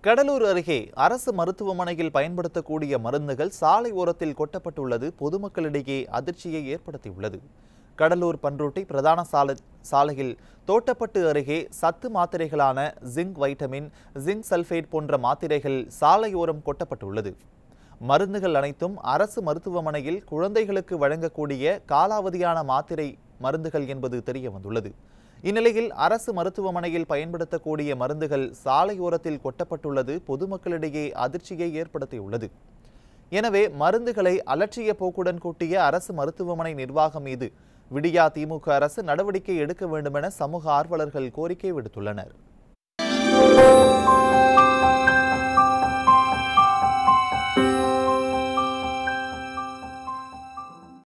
கடலூர் அருகே அரசு மருத்துவமனையில் பயன்படுத்தக்கூடிய மருந்துகள் சாலை ஓரத்தில் கொட்டப்பட்டுள்ளது பொதுமக்களிடையே அதிர்ச்சியை ஏற்படுத்தியுள்ளது கடலூர் பன்ருட்டி பிரதான சாலை சாலையில் தோட்டப்பட்டு அருகே சத்து மாத்திரைகளான ஜிங்க் வைட்டமின் ஜிங்க் சல்ஃபேட் போன்ற மாத்திரைகள் சாலையோரம் கொட்டப்பட்டுள்ளது மருந்துகள் அனைத்தும் அரசு மருத்துவமனையில் குழந்தைகளுக்கு வழங்கக்கூடிய காலாவதியான மாத்திரை மருந்துகள் என்பது தெரிய வந்துள்ளது இந்நிலையில் அரசு மருத்துவமனையில் பயன்படுத்தக்கூடிய மருந்துகள் சாலையோரத்தில் கொட்டப்பட்டுள்ளது பொதுமக்களிடையே அதிர்ச்சியை ஏற்படுத்தியுள்ளது எனவே மருந்துகளை அலட்சிய போக்குடன் கூட்டிய அரசு மருத்துவமனை நிர்வாகம் மீது விடியா திமுக அரசு நடவடிக்கை எடுக்க வேண்டுமென சமூக ஆர்வலர்கள் கோரிக்கை விடுத்துள்ளனர்